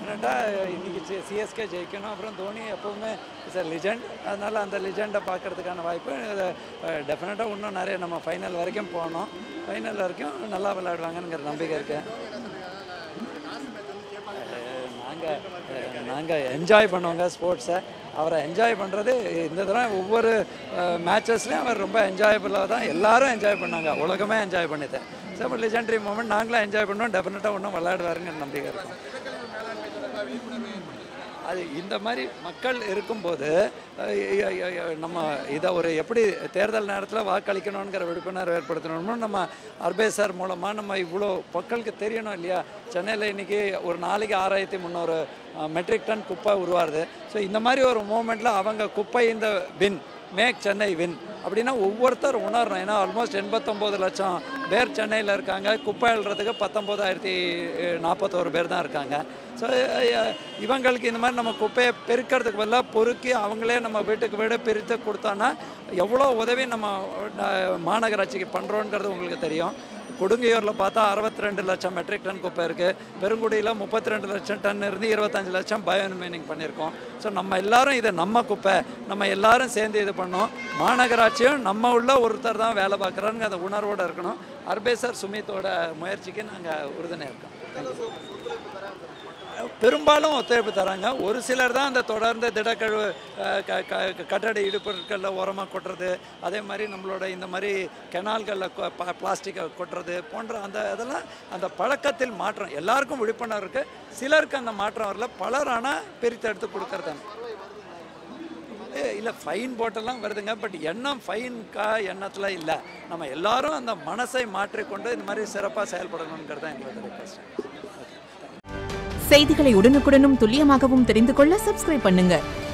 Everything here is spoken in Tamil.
டெஃபினட்டாக இன்றைக்கி சி சிஎஸ்கே ஜெயிக்கணும் அப்புறம் தோனி எப்போவுமே இஸ் அ லிஜெண்ட் அதனால் அந்த லிஜெண்டை பார்க்கறதுக்கான வாய்ப்பு டெஃபினட்டாக இன்னும் நிறைய நம்ம ஃபைனல் வரைக்கும் போகணும் ஃபைனல் வரைக்கும் நல்லா விளையாடுவாங்கங்கிற நம்பிக்கை இருக்குது நாங்கள் நாங்கள் என்ஜாய் பண்ணுவோங்க ஸ்போர்ட்ஸை அவரை என்ஜாய் பண்ணுறது இந்த தடவை ஒவ்வொரு மேட்சஸ்லையும் அவர் ரொம்ப என்ஜாயபுளாக தான் எல்லாரும் என்ஜாய் பண்ணாங்க உலகமே என்ஜாய் பண்ணிட்டேன் ஸோ லெஜெண்டரி மூமெண்ட் நாங்களும் என்ஜாய் பண்ணோம் டெஃபினட்டாக இன்னும் விளையாடுவாருங்கிற நம்பிக்கை இருக்கும் அது இந்த மாதிரி மக்கள் இருக்கும்போது அஹ், ஐ- ஐ- ஐ- நம்ம இதை ஒரு எப்படி தேர்தல் நேரத்தில் வாக்களிக்கணுங்கிற விழிப்புணர்வு ஏற்படுத்தணும்னு நம்ம அர்பேஸ் சார் மூலமாக நம்ம இவ்வளோ மக்களுக்கு தெரியணும் இல்லையா சென்னையில் இன்றைக்கி ஒரு நாளைக்கு ஆறாயிரத்தி முந்நூறு மெட்ரிக் டன் குப்பை உருவாருது ஸோ இந்த மாதிரி ஒரு மூமெண்ட்டில் அவங்க குப்பை இந்த வின் மேக் சென்னை வின் அப்படின்னா ஒவ்வொருத்தர் உணரணும் ஏன்னா ஆல்மோஸ்ட் எண்பத்தொம்போது லட்சம் பேர் சென்னையில் இருக்காங்க குப்பை அள்ளுறதுக்கு பத்தொம்போதாயிரத்தி நாற்பத்தோரு பேர் தான் இருக்காங்க ஸோ இவங்களுக்கு இந்த மாதிரி நம்ம குப்பையை பெருக்கிறதுக்கு பதிலாக பொறுக்கி அவங்களே நம்ம வீட்டுக்கு வீடு பிரித்து கொடுத்தோன்னா எவ்வளோ உதவி நம்ம அஹ், மாநகராட்சிக்கு பண்ணுறோங்கிறது உங்களுக்கு தெரியும் கொடுங்கையூரில் பார்த்தா அறுபத்தி ரெண்டு லட்சம் மெட்ரிக் டன் குப்பை இருக்குது பெருங்குடியில் முப்பத்தி ரெண்டு லட்சம் டன் இருந்து இருபத்தஞ்சு லட்சம் பயோமினிங் பண்ணியிருக்கோம் ஸோ நம்ம எல்லாரும் இது நம்ம குப்பை நம்ம எல்லாரும் சேர்ந்து இது பண்ணோம் மாநகராட்சியும் நம்ம உள்ள ஒருத்தர் தான் வேலை பார்க்குறாருங்க அந்த உணர்வோடு இருக்கணும் அர்பேசர் சுமித்தோட முயற்சிக்கு நாங்கள் உறுதுணை இருக்கோம் பெரும்பாலும் ஒத்துழைப்பு தராங்க ஒரு சிலர் தான் அந்த தொடர்ந்து திடக்கழிவு அஹ், க- க- கட்டட இடுபொருட்களில் உரமாக கொட்டுறது அதே மாதிரி நம்மளோட இந்த மாதிரி கெனால்களில் பிளாஸ்டிக்கை கொட்டுறது போன்ற அந்த இதெல்லாம் அந்த பழக்கத்தில் மாற்றம் எல்லாருக்கும் விழிப்புணர்வு இருக்குது சிலருக்கு அந்த மாற்றம் வரல பலர் ஆனால் பிரித்தெடுத்து கொடுக்கறதாங்க இல்லை ஃபைன் போட்டெல்லாம் வருதுங்க பட் எண்ணம் ஃபைன்கா எண்ணத்தில் இல்லை நம்ம எல்லாரும் அந்த மனசை மாற்றிக்கொண்டு இந்த மாதிரி சிறப்பாக செயல்படணுங்கிறது தான் எங்களோட ரிக்வஸ்ட் செய்திகளை உடனுக்குடனும் துல்லியமாகவும் தெரிந்து கொள்ள சப்ஸ்கிரைப் பண்ணுங்க